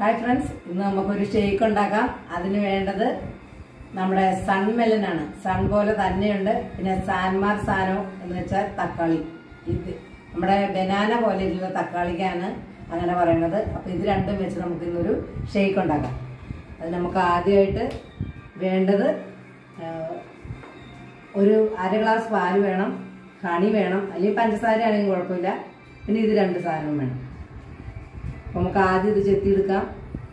Hi friends ഇന്ന് നമുക്കൊരു shake ഉണ്ടാക്കാം അതിന് വേണ്ടത് നമ്മുടെ സൺ മെലനാണ് സൺ പോലെ തന്നെയുണ്ട് പിന്നെ സാൻമാർ സാനോ എന്ന് വെച്ചാൽ തക്കാളി ഇത് നമ്മുടെ ബനാന പോലെ ഇരിക്കുന്ന തക്കാളിക്കാണ് അങ്ങനെ പറയുന്നത് അപ്പൊ ഇത് രണ്ടും വെച്ച് നമുക്ക് ഇന്നൊരു ഷേക്ക് ഉണ്ടാക്കാം അത് നമുക്ക് ആദ്യമായിട്ട് വേണ്ടത് ആ, ഒരു അര ഗ്ലാസ് പാല് വേണം ഹണി വേണം അല്ലെങ്കിൽ പഞ്ചസാര ആണെങ്കിൽ കുഴപ്പമില്ല പിന്നെ ഇത് രണ്ട് സാധനവും വേണം അപ്പൊ നമുക്ക് ആദ്യം ഇത് ചെത്തിയെടുക്കാം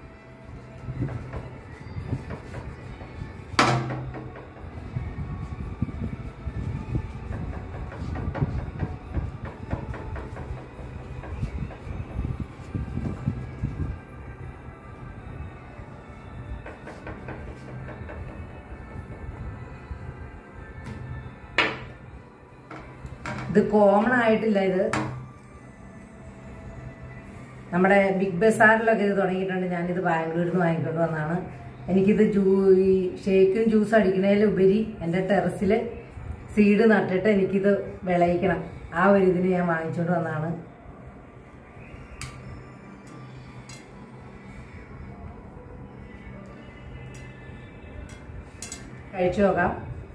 ഇത് കോമൺ ആയിട്ടില്ല ഇത് നമ്മുടെ ബിഗ് ബസാറിലൊക്കെ ഇത് തുടങ്ങിയിട്ടുണ്ട് ഞാനിത് ബാംഗ്ലൂരിൽ നിന്ന് വാങ്ങിക്കൊണ്ട് വന്നതാണ് എനിക്കിത് ജ്യൂ ഈ ഷേക്കും ജ്യൂസ് അടിക്കുന്നതിലുപരി എൻ്റെ ടെറസിൽ സീഡ് നട്ടിട്ട് എനിക്കിത് വിളയിക്കണം ആ ഒരു ഇതിന് ഞാൻ വാങ്ങിച്ചുകൊണ്ട് വന്നതാണ് കഴിച്ചു നോക്കാം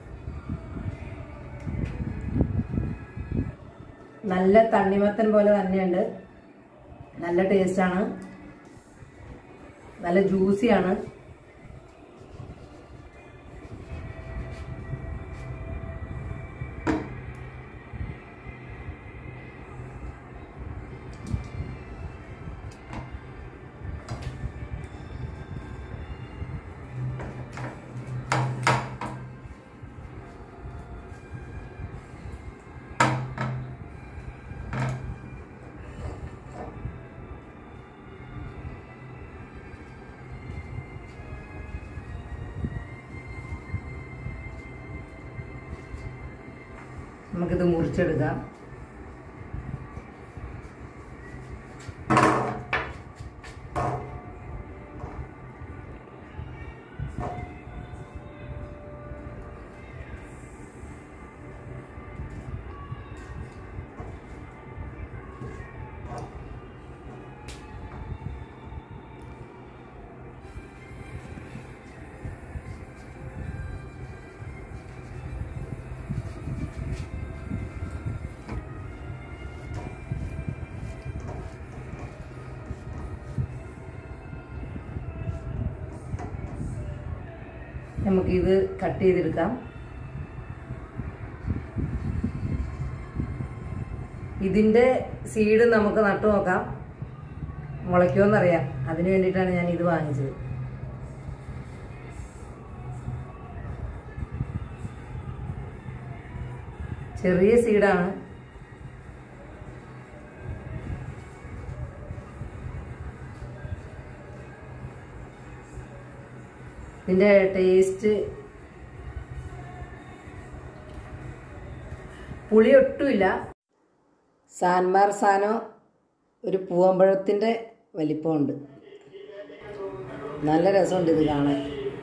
നല്ല തണ്ണിമത്തൻ പോലെ തന്നെയുണ്ട് നല്ല ടേസ്റ്റാണ് നല്ല ജ്യൂസിയാണ് നമുക്കിത് മുറിച്ചെടുക്കാം നമുക്കിത് കട്ട് ചെയ്തെടുക്കാം ഇതിന്റെ സീഡ് നമുക്ക് നട്ടു നോക്കാം മുളയ്ക്കുമെന്നറിയാം അതിനു വേണ്ടിയിട്ടാണ് ഞാൻ ഇത് വാങ്ങിച്ചത് ചെറിയ സീഡാണ് ഇതിന്റെ ടേസ്റ്റ് പുളി ഒട്ടുമില്ല സാൻമാർ സാനോ ഒരു പൂവമ്പഴത്തിൻ്റെ വലിപ്പമുണ്ട് നല്ല രസമുണ്ട് ഇത് കാണാൻ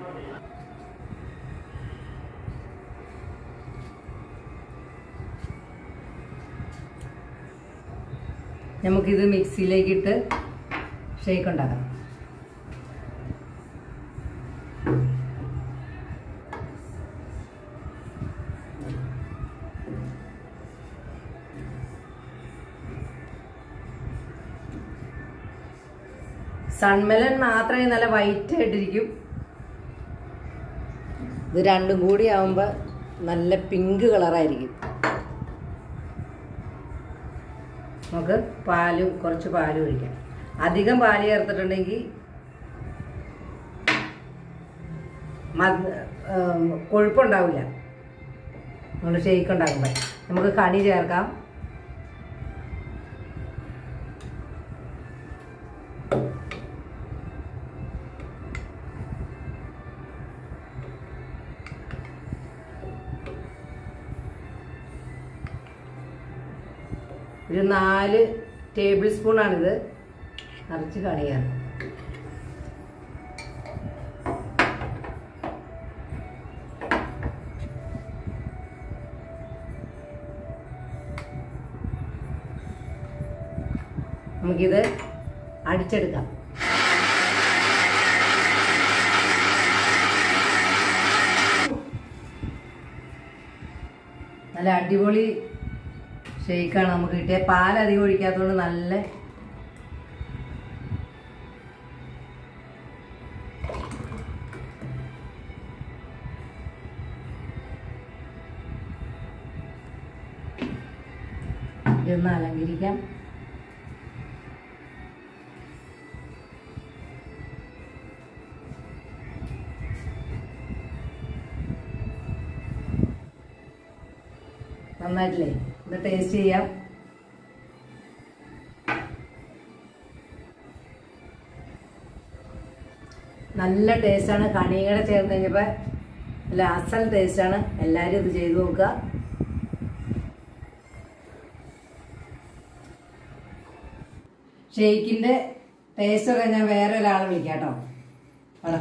നമുക്കിത് മിക്സിയിലേക്കിട്ട് ഷേക്ക് ഉണ്ടാക്കാം സൺമെലൻ മാത്രമേ നല്ല വൈറ്റ് ആയിട്ടിരിക്കും ഇത് രണ്ടും കൂടി ആവുമ്പോൾ നല്ല പിങ്ക് കളറായിരിക്കും നമുക്ക് പാലും കുറച്ച് പാലും ഒഴിക്കാം അധികം പാല് ചേർത്തിട്ടുണ്ടെങ്കിൽ മധ് ഏം, കൊഴുപ്പുണ്ടാവില്ല നമ്മൾ ഷേക്ക് ഉണ്ടാക്കുമ്പോൾ നമുക്ക് കണി ചേർക്കാം ഒരു നാല് ടേബിൾ സ്പൂണാണിത് നിറച്ച് കണിയാണ് നമുക്കിത് അടിച്ചെടുക്കാം നല്ല അടിപൊളി ഷെയ്ക്കാണ് നമുക്ക് കിട്ടിയ പാൽ അധികം ഒഴിക്കാത്തതുകൊണ്ട് നല്ല ഇതൊന്ന് അലങ്കരിക്കാം നന്നായിട്ടില്ലേ ഇത് ടേസ്റ്റ് ചെയ്യാം നല്ല ടേസ്റ്റാണ് കണിയുടെ ചേർന്ന് കഴിഞ്ഞപ്പോൾ നല്ല അസൽ ടേസ്റ്റാണ് എല്ലാവരും ഇത് ചെയ്തു നോക്കുക ഷെയ്ക്കിന്റെ ടേസ്റ്റ് ഒക്കെ ഞാൻ വേറെ ഒരാളെ വിളിക്കാം കേട്ടോ പറ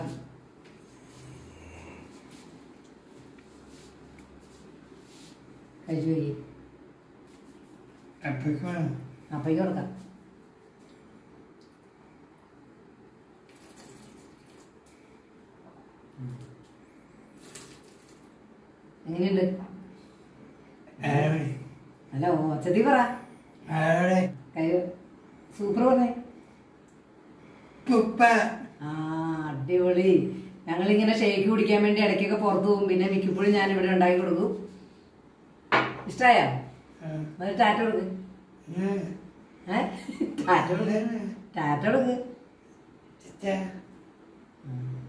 കഴിച്ചു പോയി അപ്പക്കും അപ്പയ്ക്ക് കൊടുക്കാം എങ്ങനെയുണ്ട് ആരോടെ അല്ല ഒച്ചത്തി പറ ആരോടെ കൈ സൂപ്പർ പറഞ്ഞേ തുപ്പ ആ അടിപൊളി ഞങ്ങളിങ്ങനെ ഷേക്ക് കുടിക്കാൻ വേണ്ടി ഇടയ്ക്കൊക്കെ പുറത്തു പോകും പിന്നെ മിക്കപ്പോഴും ഞാൻ ഇവിടെ ഉണ്ടാക്കി കൊടുക്കും ഇഷ്ടായോ എന്നിട്ട് ടാറ്റ കൊടുക്ക് ഏ ടാറ്റ കൊടുക്ക് ടാറ്റ കൊടുക്ക് ഞാൻ ഉം.